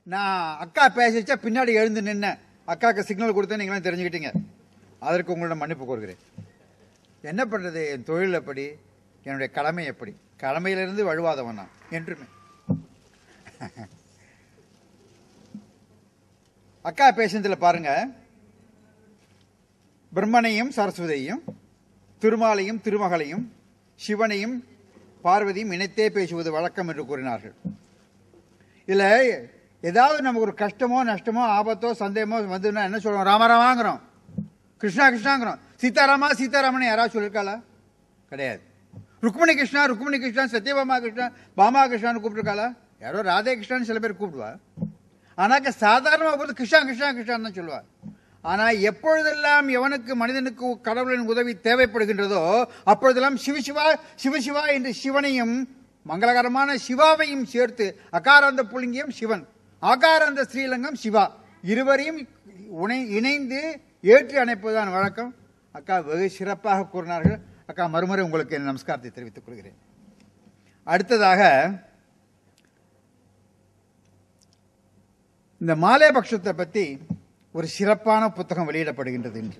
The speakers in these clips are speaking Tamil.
நான் அக்கா பேசிச்சா பின்னாடி எழுந்து நின்னேன் அக்காவுக்கு சிக்னல் கொடுத்தேன் நீங்களாம் தெரிஞ்சுக்கிட்டீங்க அதற்கு உங்களோட மன்னிப்பு கோருகிறேன் என்ன பண்ணுறது என் தொழில் எப்படி என்னுடைய கடமை எப்படி கடமையிலிருந்து வழுவாதவன் நான் என்றுமே அக்கா பேசுனதுல பாருங்க பிரம்மனையும் சரஸ்வதியையும் திருமாலையும் திருமகளையும் சிவனையும் பார்வதியும் இணைத்தே பேசுவது வழக்கம் என்று கூறினார்கள் இதுல ஏதாவது நமக்கு ஒரு கஷ்டமோ நஷ்டமோ ஆபத்தோ சந்தேகமோ வந்ததுன்னா என்ன சொல்லுவோம் ராமராமாங்கிறோம் கிருஷ்ணா கிருஷ்ணாங்கிறோம் சீதாராமா சீதாராமன் யாராவது சொல்லியிருக்காளா கிடையாது ருக்மணி கிருஷ்ணா ருக்மணி கிருஷ்ணா சத்யபாமா கிருஷ்ணா பாமா கிருஷ்ணான்னு கூப்பிட்டுருக்காளா யாரோ ராதே கிருஷ்ணான்னு சில பேர் கூப்பிடுவா ஆனாக்க சாதாரணமாக போது கிருஷ்ணா கிருஷ்ணா கிருஷ்ணான்னு தான் சொல்லுவா ஆனா எப்பொழுதெல்லாம் எவனுக்கு மனிதனுக்கு கடவுளின் உதவி தேவைப்படுகின்றதோ அப்பொழுதெல்லாம் சிவசிவா சிவசிவா என்று சிவனையும் மங்களகரமான சிவாவையும் சேர்த்து அகாராந்த புலிங்கியம் சிவன் ஆகாராந்த ஸ்ரீலங்கம் சிவா இருவரையும் உணை- இணைந்து ஏற்று அணைப்பதுதான் வழக்கம் அக்கா வெகு சிறப்பாக கூறினார்கள் அக்கா மறுமுறை உங்களுக்கு என் நமஸ்காரத்தை தெரிவித்துக் கொள்கிறேன் அடுத்ததாக இந்த மாலேபக்ஷத்தை பற்றி ஒரு சிறப்பான புத்தகம் வெளியிடப்படுகின்றது என்று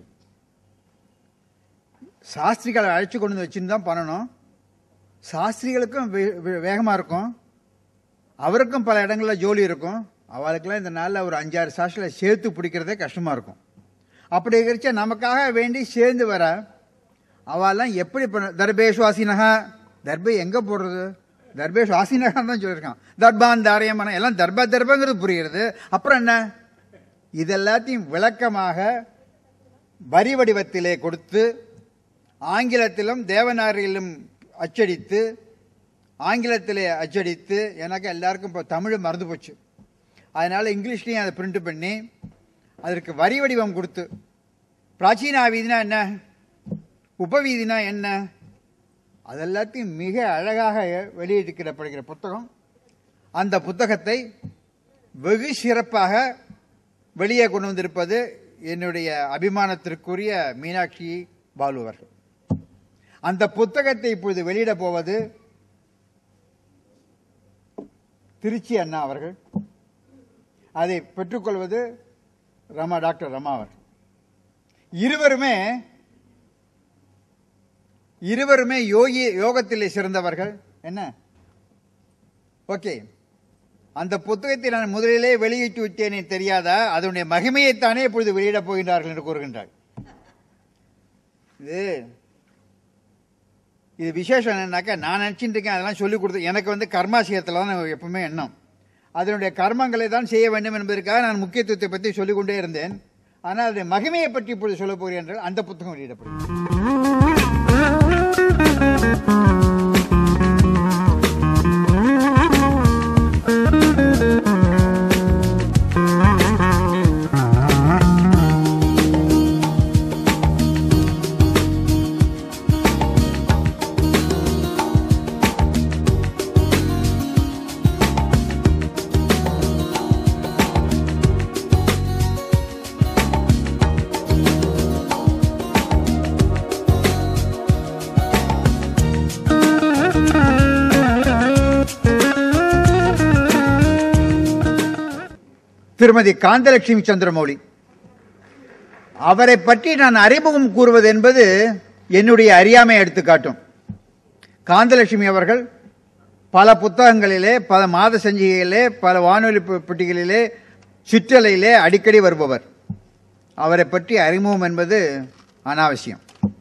சாஸ்திரிகளை அழைச்சு கொண்டு வந்து வச்சுன்னு தான் பண்ணணும் சாஸ்திரிகளுக்கும் வே- வே- வேகமா இருக்கும் அவருக்கும் பல இடங்களில் ஜோலி இருக்கும் அவளுக்கெல்லாம் இந்த நாளில் ஒரு அஞ்சாறு சாஸ்திரிகளை சேர்த்து பிடிக்கிறதே கஷ்டமா இருக்கும் அப்படி இருக்கிறச்ச நமக்காக வேண்டி சேர்ந்து வர அவெல்லாம் எப்படி பண்ண தர்பேஷ் வாசினகா தர்பை எங்க போடுறது தர்பேஷ் வாசினகான்னு தான் சொல்லியிருக்கான் தர்பான் தாரியமான எல்லாம் தர்பா தர்பங்கிறது புரிகிறது அப்புறம் என்ன இதெல்லாத்தையும் விளக்கமாக வரி வடிவத்திலே கொடுத்து ஆங்கிலத்திலும் தேவநாரியிலும் அச்சடித்து ஆங்கிலத்திலே அச்சடித்து எனக்கு எல்லாருக்கும் இப்போ தமிழ் மறந்து போச்சு அதனால இங்கிலீஷ்லையும் அதை பிரிண்ட் பண்ணி அதற்கு வரி வடிவம் கொடுத்து பிராச்சீனா வீதினா என்ன உபவீதினா என்ன அதெல்லாத்தையும் மிக அழகாக வெளியிட்டிருக்கப்படுகிற புத்தகம் அந்த புத்தகத்தை வெகு சிறப்பாக வெளியே கொண்டு வந்திருப்பது என்னுடைய அபிமானத்திற்குரிய மீனாட்சி பாலு அவர்கள் அந்த புத்தகத்தை இப்பொழுது வெளியிட போவது திருச்சி அண்ணா அவர்கள் அதை பெற்றுக்கொள்வது ரமா டாக்டர் ரமா அவர்கள் இருவருமே இருவருமே யோகி யோகத்திலே சிறந்தவர்கள் என்ன ஓகே அந்த புத்தகத்தை நான் முதலிலே வெளியிட்டு விட்டேனே தெரியாதா அதனுடைய மகிமையைத்தானே இப்பொழுது வெளியிடப் போகின்றார்கள் என்று கூறுகின்றார் இது இது விசேஷம் என்னன்னாக்கா நான் நினச்சிட்டு இருக்கேன் அதெல்லாம் சொல்லிக் கொடுத்து எனக்கு வந்து கர்மாசியத்தில் தான் எப்பவுமே எண்ணம் அதனுடைய கர்மங்களை தான் செய்ய வேண்டும் என்பதற்காக நான் முக்கியத்துவத்தை பற்றி சொல்லிக் கொண்டே இருந்தேன் ஆனால் அதனுடைய மகிமையை பற்றி இப்பொழுது சொல்லப் போகிறேன் என்றால் அந்த புத்தகம் வெளியிடப்படும் திருமதி காந்தலட்சுமி சந்திரமௌலி அவரை பற்றி நான் அறிமுகம் கூறுவது என்பது என்னுடைய அறியாமை எடுத்துக்காட்டும் காந்தலட்சுமி அவர்கள் பல புத்தகங்களிலே பல மாத சஞ்சிகையிலே பல வானொலி பெ- பெட்டிகளிலே சிற்றலையிலே அடிக்கடி வருபவர் அவரை பற்றி அறிமுகம் என்பது அனாவசியம்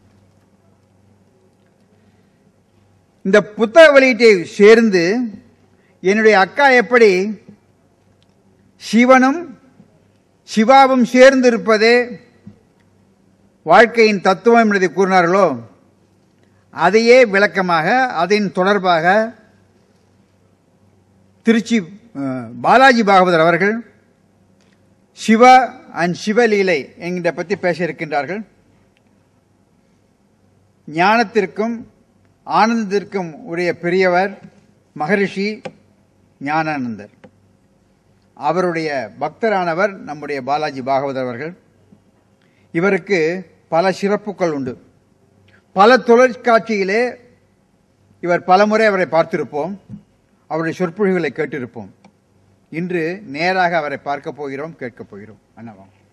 இந்த புத்தக வெளியீட்டை சேர்ந்து என்னுடைய அக்கா எப்படி சிவனும் சிவாவும் சேர்ந்து இருப்பதே வாழ்க்கையின் தத்துவம் என்பதை கூறினார்களோ அதையே விளக்கமாக அதன் தொடர்பாக திருச்சி அஹ், பாலாஜி பாகவதர் அவர்கள் சிவ அண்ட் சிவலீலை என்கிற பற்றி பேச இருக்கின்றார்கள் ஞானத்திற்கும் ஆனந்தத்திற்கும் உடைய பெரியவர் மகரிஷி ஞானானந்தர் அவருடைய பக்தரானவர் நம்முடைய பாலாஜி பாகவதர் அவர்கள் இவருக்கு பல சிறப்புகள் உண்டு பல தொலைக்காட்சியிலே இவர் பலமுறை அவரை பார்த்திருப்போம் அவருடைய சொற்பொழிவுகளை கேட்டிருப்போம் இன்று நேராக அவரை பார்க்க போகிறோம் கேட்க போகிறோம் அண்ணா வாங்க